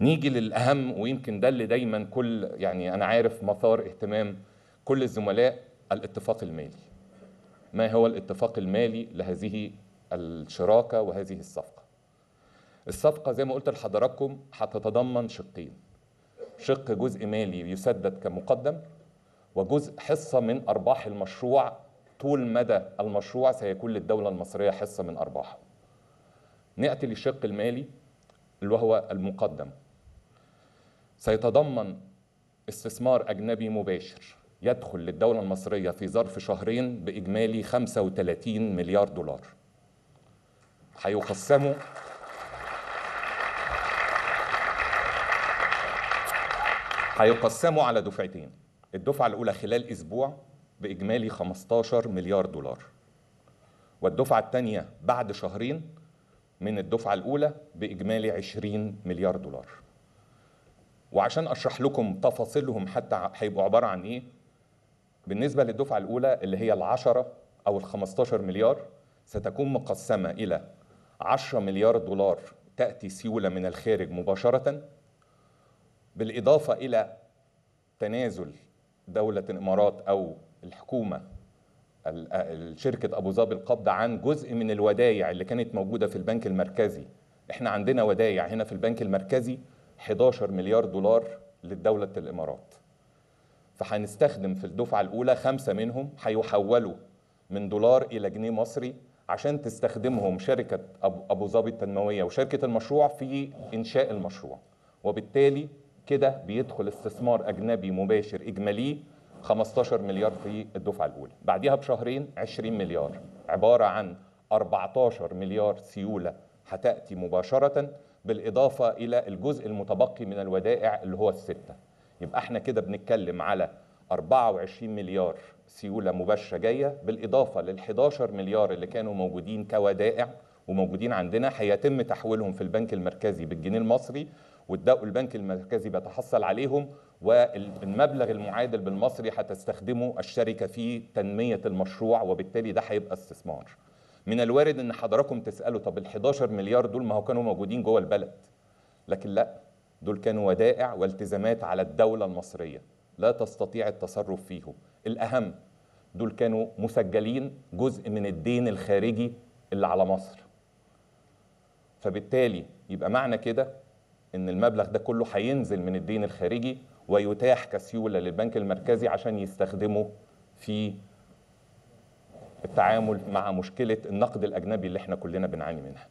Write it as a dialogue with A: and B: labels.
A: نيجي للاهم ويمكن ده اللي دايما كل يعني انا عارف مثار اهتمام كل الزملاء الاتفاق المالي ما هو الاتفاق المالي لهذه الشراكه وهذه الصفقه الصفقه زي ما قلت لحضراتكم هتتضمن شقين شق جزء مالي يسدد كمقدم وجزء حصه من ارباح المشروع طول مدى المشروع سيكون للدوله المصريه حصه من ارباحه ناتي للشق المالي اللي هو المقدم سيتضمن استثمار أجنبي مباشر يدخل للدولة المصرية في ظرف شهرين بإجمالي 35 مليار دولار هيقسموا هيقسموا على دفعتين الدفعة الأولى خلال أسبوع بإجمالي 15 مليار دولار والدفعة الثانية بعد شهرين من الدفعة الأولى بإجمالي 20 مليار دولار وعشان اشرح لكم تفاصيلهم حتى هيبقوا عباره عن ايه بالنسبه للدفعه الاولى اللي هي العشرة او ال 15 مليار ستكون مقسمه الى 10 مليار دولار تاتي سيوله من الخارج مباشره بالاضافه الى تنازل دوله الامارات او الحكومه شركه ابو ظبي القبض عن جزء من الودايع اللي كانت موجوده في البنك المركزي احنا عندنا ودايع هنا في البنك المركزي 11 مليار دولار لدولة الإمارات فهنستخدم في الدفعة الأولى خمسة منهم هيحولوا من دولار إلى جنيه مصري عشان تستخدمهم شركة أبو ظبي التنموية وشركة المشروع في إنشاء المشروع وبالتالي كده بيدخل استثمار أجنبي مباشر إجمالي 15 مليار في الدفعة الأولى بعدها بشهرين 20 مليار عبارة عن 14 مليار سيولة هتأتي مباشرة بالإضافة إلى الجزء المتبقي من الودائع اللي هو الستة يبقى احنا كده بنتكلم على 24 مليار سيولة مباشرة جاية بالإضافة لل 11 مليار اللي كانوا موجودين كودائع وموجودين عندنا هيتم تحويلهم في البنك المركزي بالجنيه المصري والبنك المركزي بيتحصل عليهم والمبلغ المعادل بالمصري هتستخدمه الشركة في تنمية المشروع وبالتالي ده هيبقى استثمار من الوارد ان حضراتكم تسالوا طب ال 11 مليار دول ما هو كانوا موجودين جوه البلد لكن لا دول كانوا ودائع والتزامات على الدوله المصريه لا تستطيع التصرف فيهم الاهم دول كانوا مسجلين جزء من الدين الخارجي اللي على مصر فبالتالي يبقى معنى كده ان المبلغ ده كله هينزل من الدين الخارجي ويتاح كسيوله للبنك المركزي عشان يستخدمه في التعامل مع مشكله النقد الاجنبي اللي احنا كلنا بنعاني منها